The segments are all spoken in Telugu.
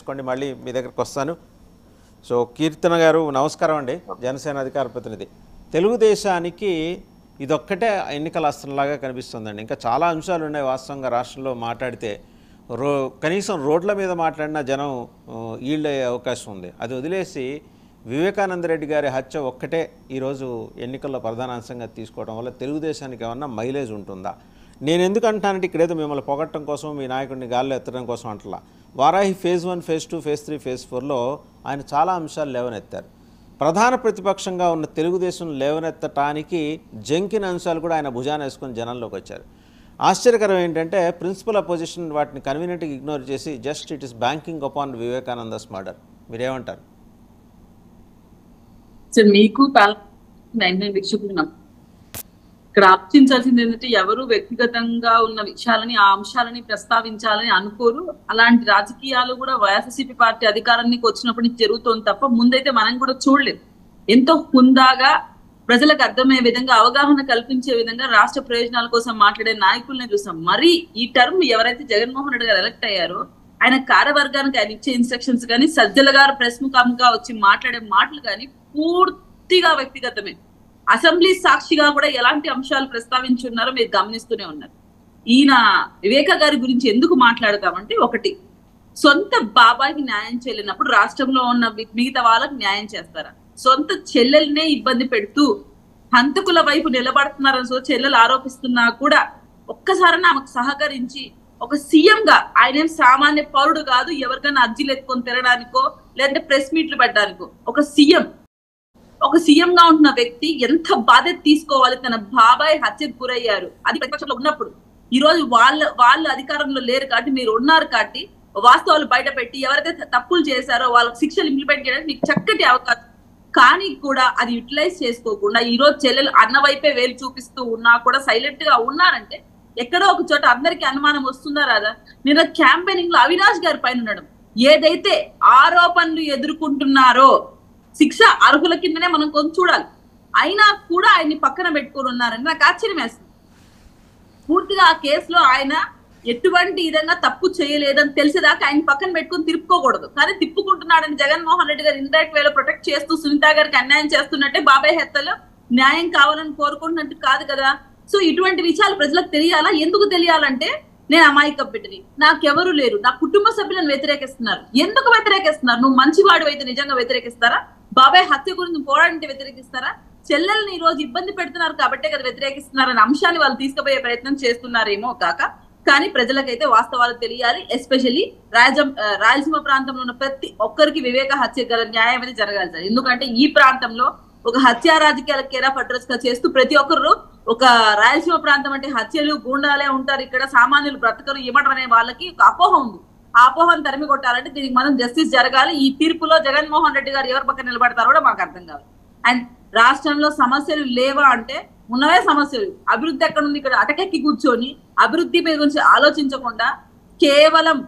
తీసుకోండి మళ్ళీ మీ దగ్గరకు వస్తాను సో కీర్తన గారు నమస్కారం అండి జనసేన అధికార ప్రతినిధి తెలుగుదేశానికి ఇదొక్కటే ఎన్నికల అస్త్రంలాగా కనిపిస్తుందండి ఇంకా చాలా అంశాలు ఉన్నాయి వాస్తవంగా రాష్ట్రంలో మాట్లాడితే రో కనీసం రోడ్ల మీద మాట్లాడిన జనం ఆ, ఈళ్ళే అవకాశం ఉంది అది వదిలేసి వివేకానంద రెడ్డి గారి హత్య ఒక్కటే ఈరోజు ఎన్నికల్లో ప్రధాన అంశంగా తీసుకోవడం వల్ల తెలుగుదేశానికి ఏమన్నా మైలేజ్ ఉంటుందా నేను ఎందుకు అంటానంటే ఇక్కడేదో మిమ్మల్ని పొగట్టడం కోసం మీ నాయకుడిని గాల్లో ఎత్తడం కోసం అంటలా Varahi phase one phase two phase three phase ఫోర్లో ఆయన చాలా అంశాలు లేవనెత్తారు ప్రధాన ప్రతిపక్షంగా ఉన్న తెలుగుదేశం లేవనెత్తటానికి జంకిన అంశాలు కూడా ఆయన భుజాన వేసుకొని జనంలోకి వచ్చారు ఆశ్చర్యకరం ఏంటంటే ప్రిన్సిపల్ అపోజిషన్ వాటిని కన్వీనియంట్గా ఇగ్నోర్ చేసి just it is banking upon Vivekananda's murder మీరేమంటారు సార్ మీకు నైన్ నైన్ వీక్షకున్నాం ఇక్కడ ఆలోచించాల్సింది ఏంటంటే ఎవరు వ్యక్తిగతంగా ఉన్న విషయాలని ఆ అంశాలని ప్రస్తావించాలని అనుకోరు అలాంటి రాజకీయాలు కూడా వైఎస్ఆర్సీపీ పార్టీ అధికారానికి వచ్చినప్పటి నుంచి జరుగుతోంది తప్ప ముందైతే మనం కూడా చూడలేదు ఎంతో హుందాగా ప్రజలకు అర్థమయ్యే విధంగా అవగాహన కల్పించే విధంగా రాష్ట్ర ప్రయోజనాల కోసం మాట్లాడే నాయకుల్ని చూసాం మరి ఈ టర్మ్ ఎవరైతే జగన్మోహన్ రెడ్డి గారు ఎలక్ట్ అయ్యారో ఆయన కార్యవర్గానికి ఆయన ఇచ్చే ఇన్స్ట్రక్షన్స్ కానీ సజ్జల గారు ప్రెస్ ముఖంగా వచ్చి మాట్లాడే మాటలు కానీ పూర్తిగా వ్యక్తిగతమే అసెంబ్లీ సాక్షిగా కూడా ఎలాంటి అంశాలు ప్రస్తావించున్నారో మీరు గమనిస్తూనే ఉన్నారు ఈయన వివేక గారి గురించి ఎందుకు మాట్లాడతామంటే ఒకటి సొంత బాబాయికి న్యాయం చేయలేనప్పుడు రాష్ట్రంలో ఉన్న వి- మిగతా వాళ్ళకి న్యాయం చేస్తారా సొంత చెల్లెల్నే ఇబ్బంది పెడుతూ హంతకుల వైపు నిలబడుతున్నారని సో చెల్లెలు ఆరోపిస్తున్నా కూడా ఒక్కసారి ఆమెకు సహకరించి ఒక సీఎం గా ఆయన ఏం సామాన్య పౌరుడు కాదు ఎవరికైనా అర్జీలు ఎత్తుకొని తిరగడానికో లేదంటే ప్రెస్ మీట్లు పెట్టడానికో ఒక సీఎం ఒక సీఎం గా ఉంటున్న వ్యక్తి ఎంత బాధ్యత తీసుకోవాలి తన బాబాయ్ హత్యకు గురయ్యారు అది ప్రతిపక్షంలో ఉన్నప్పుడు ఈ రోజు వాళ్ళ వాళ్ళు అధికారంలో లేరు కాబట్టి మీరు ఉన్నారు కాబట్టి వాస్తవాలు బయట పెట్టి ఎవరైతే త- తప్పులు చేశారో వాళ్ళకి శిక్షలు ఇంప్లిమెంట్ చేయడానికి మీకు చక్కటి అవకాశం కానీ కూడా అది యూటిలైజ్ చేసుకోకుండా ఈ రోజు చెల్లెలు అన్న వైపే వేలు చూపిస్తూ ఉన్నా కూడా సైలెంట్ గా ఉన్నారంటే ఎక్కడో ఒక చోట అందరికి అనుమానం వస్తుందా రాదా నిన్న క్యాంపెయినింగ్ లో అవినాష్ గారి పైన ఉండడం ఏదైతే ఆరోపణలు ఎదుర్కొంటున్నారో శిక్ష అర్హుల కిందనే మనం కొంచెం చూడాలి అయినా కూడా ఆయన్ని పక్కన పెట్టుకొని ఉన్నారని నాకు ఆశ్చర్యం వేస్తుంది పూర్తిగా ఆ కేసులో ఆయన ఎటువంటి విధంగా తప్పు చేయలేదని తెలిసేదాకా ఆయన పక్కన పెట్టుకొని తిప్పుకోకూడదు కానీ తిప్పుకుంటున్నాడని జగన్మోహన్ రెడ్డి గారు ఇండైరెక్ట్ వేలో ప్రొటెక్ట్ చేస్తూ సునీత గారికి అన్యాయం చేస్తున్నట్టే బాబాయ్ హెత్తలో న్యాయం కావాలని కోరుకుంటున్నట్టు కాదు కదా సో ఇటువంటి విషయాలు ప్రజలకు తెలియాలా ఎందుకు తెలియాలంటే నేను అమాయక బిడ్డని నాకెవరు లేరు నా కుటుంబ సభ్యులను వ్యతిరేకిస్తున్నారు ఎందుకు వ్యతిరేకిస్తున్నారు నువ్వు మంచివాడు అయితే నిజంగా వ్యతిరేకిస్తారా బాబాయ్ హత్య గురించి పోరాడంటే వ్యతిరేకిస్తారా చెల్లెల్ని ఈ రోజు ఇబ్బంది పెడుతున్నారు కాబట్టే కదా వ్యతిరేకిస్తున్నారనే అంశాన్ని వాళ్ళు తీసుకుపోయే ప్రయత్నం చేస్తున్నారేమో కాక కానీ ప్రజలకైతే వాస్తవాలు తెలియాలి ఎస్పెషల్లీ రాజం ఆ, రాయలసీమ ప్రాంతంలో ఉన్న ప్రతి ఒక్కరికి వివేక హత్య గల న్యాయం అనేది జరగాలి సార్ ఎందుకంటే ఈ ప్రాంతంలో ఒక హత్య రాజకీయాల కేరా అడ్రస్ గా చేస్తూ ప్రతి ఒక్కరు ఒక రాయలసీమ ప్రాంతం అంటే హత్యలు గూండాలే ఉంటారు ఇక్కడ సామాన్యులు బ్రతకరు ఇవ్వడం అనే వాళ్ళకి ఒక అపోహ ఉంది ఆ అపోహను తరిమి కొట్టాలంటే దీనికి మనం జస్టిస్ జరగాలి ఈ తీర్పులో జగన్మోహన్ రెడ్డి గారు ఎవరి పక్కన నిలబడతారో కూడా మాకు అర్థం కావాలి అండ్ రాష్ట్రంలో సమస్యలు లేవా అంటే ఉన్నవే సమస్యలు అభివృద్ధి ఎక్కడ ఉంది ఇక్కడ అటకెక్కి కూర్చొని అభివృద్ధి మీద గురించి ఆలోచించకుండా కేవలం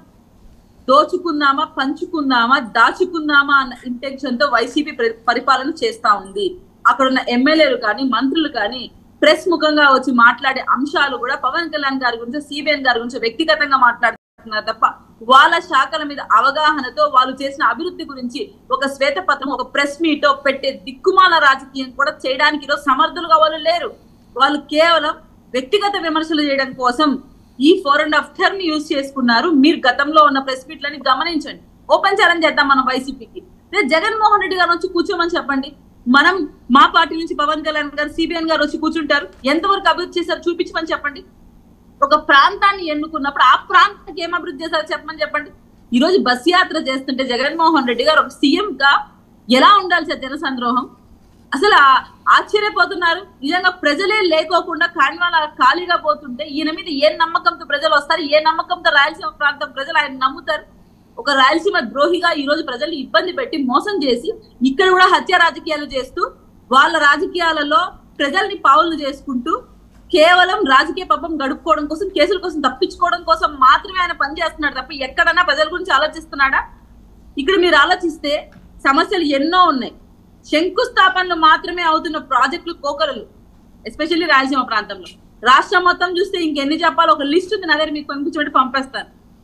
దోచుకుందామా పంచుకుందామా దాచుకుందామా అన్న ఇంటెన్షన్ తో వైసీపీ ప్ర- పరిపాలన చేస్తా ఉంది అక్కడ ఉన్న ఎమ్మెల్యేలు కానీ మంత్రులు కానీ ప్రెస్ ముఖంగా వచ్చి మాట్లాడే అంశాలు కూడా పవన్ కళ్యాణ్ గారి గురించి సిబిఎన్ గారి గురించి వ్యక్తిగతంగా మాట్లాడుతున్నారు తప్ప వాళ్ళ శాఖల మీద అవగాహనతో వాళ్ళు చేసిన అభివృద్ధి గురించి ఒక శ్వేతపత్రం ఒక ప్రెస్ మీట్ పెట్టే దిక్కుమాల రాజకీయం కూడా చేయడానికి ఈరోజు సమర్థులుగా వాళ్ళు లేరు వాళ్ళు కేవలం వ్యక్తిగత విమర్శలు చేయడం కోసం ఈ four and half term use చేసుకున్నారు మీరు గతంలో ఉన్న ప్రెస్ మీట్లని గమనించండి ఓపెన్ ఛాలెంజ్ చేద్దాం మనం వైసీపీకి రేపు జగన్మోహన్ రెడ్డి గారు వచ్చి కూర్చోమని చెప్పండి మనం మా పార్టీ నుంచి పవన్ కళ్యాణ్ గారు సిబిఎన్ గారు వచ్చి కూర్చుంటారు ఎంతవరకు అభివృద్ధి చేశారు చూపించమని చెప్పండి ఒక ప్రాంతాన్ని ఎన్నుకున్నప్పుడు ఆ ప్రాంతానికి ఏం అభివృద్ధి చేశారో చెప్పమని చెప్పండి ఈ రోజు బస్ యాత్ర చేస్తుంటే జగన్మోహన్ రెడ్డి గారు ఒక సీఎం గా ఎలా ఉండాలి సార్ జన సంద్రోహం అసలు ఆ- ఆశ్చర్యపోతున్నారు నిజంగా ప్రజలే లేకోకుండా కాన్వాల ఖాళీగా పోతుంటే ఈయన మీద ఏ నమ్మకంతో ప్రజలు వస్తారు ఏ నమ్మకంతో రాయలసీమ ప్రాంతం ప్రజలు ఆయన నమ్ముతారు ఒక రాయలసీమ ద్రోహిగా ఈ రోజు ప్రజల్ని ఇబ్బంది పెట్టి మోసం చేసి ఇక్కడ కూడా హత్య రాజకీయాలు చేస్తూ వాళ్ళ రాజకీయాలలో ప్రజల్ని పావులు చేసుకుంటూ కేవలం రాజకీయ పబ్బం గడుపుకోవడం కోసం కేసుల కోసం తప్పించుకోవడం కోసం మాత్రమే ఆయన పనిచేస్తున్నాడు తప్ప ఎక్కడన్నా ప్రజల గురించి ఆలోచిస్తున్నాడా ఇక్కడ మీరు ఆలోచిస్తే సమస్యలు ఎన్నో ఉన్నాయి శంకుస్థాపనలు మాత్రమే అవుతున్న ప్రాజెక్టులు కోకరలు ఎస్పెషల్లీ రాయలసీమ ప్రాంతంలో రాష్ట్రం మొత్తం చూస్తే ఇంకెన్ని చెప్పాలో ఒక లిస్ట్ ఉంది నా దగ్గర మీకు పంపించబడి పంపేస్తాను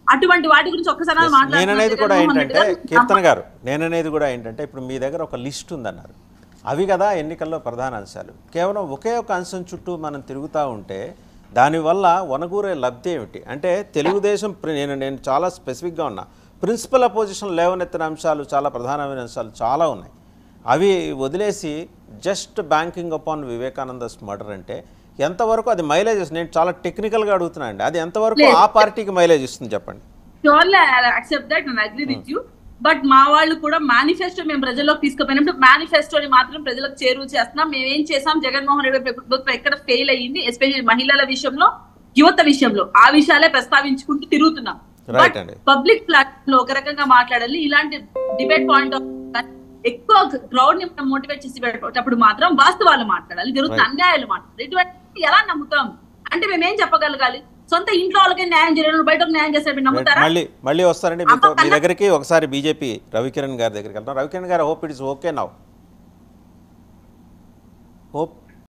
అటువంటి వాటి గురించి ఒక్కసారి Yes, మాట్లాడుతున్నారు నేననేది కూడా జగన్మోహన్ రెడ్డి ఏంటంటే గారు. కీర్తన గారు నేననేది కూడా ఏంటంటే ఇప్పుడు మీ దగ్గర ఒక లిస్ట్ ఉందన్నారు అవి కదా ఎన్నికల్లో ప్రధాన అంశాలు కేవలం ఒకే ఒక అంశం చుట్టూ మనం తిరుగుతూ ఉంటే దానివల్ల వనగూరే లబ్ధి ఏమిటి అంటే తెలుగుదేశం ప్రి- నేను నేను చాలా స్పెసిఫిక్గా ఉన్నా ప్రిన్సిపల్ అపోజిషన్ లేవనెత్తిన అంశాలు చాలా ప్రధానమైన అంశాలు చాలా ఉన్నాయి అవి వదిలేసి just banking upon Vivekananda's murder అంటే ఎంతవరకు అది మైలేజ్ ఇస్తుంది నేను చాలా టెక్నికల్గా అడుగుతున్నా అండి అది ఎంతవరకు ఆ పార్టీకి మైలేజ్ ఇస్తుంది చెప్పండి surely accept that and agree with you but మా వాళ్ళు కూడా మేనిఫెస్టో మేము ప్రజల్లోకి తీసుకుపోయినప్పుడు మేనిఫెస్టోని మాత్రం ప్రజలకు చేరువ చేస్తున్నాం మేము ఏం చేసాం జగన్మోహన్ రెడ్డి ప్రభుత్వం ఎక్కడ ఫెయిల్ అయ్యింది ఎస్పెషల్లీ మహిళల విషయంలో యువత విషయంలో ఆ విషయాలే ప్రస్తావించుకుంటూ తిరుగుతున్నాం Right అండి. పబ్లిక్ ప్లాట్ఫామ్ లో ఒక రకంగా మాట్లాడాలి ఇలాంటి డిబేట్ పాయింట్ ఆఫ్ ఎక్కువ క్రౌడ్ ని మనం మోటివేట్ చేసి పెట్టేటప్పుడు మాత్రం వాస్తవాలు మాట్లాడాలి జరుగుతున్న Right. అన్యాయాలు మాట్లాడాలి ఇటువంటి ఎలా నమ్ముతాం అంటే మేము ఏం చెప్పగలగాలి సొంత ఇంట్లో వాళ్ళకి న్యాయం చేయడం బయటకు న్యాయం చేస్తే మీరు నమ్ముతారా మళ్ళీ మళ్ళీ వస్తారండి మీతో మీ దగ్గరికి ఒకసారి బీజేపీ రవికిరణ్ గారి దగ్గరికి వెళ్తాం Ravikiran garu hope it is okay now hope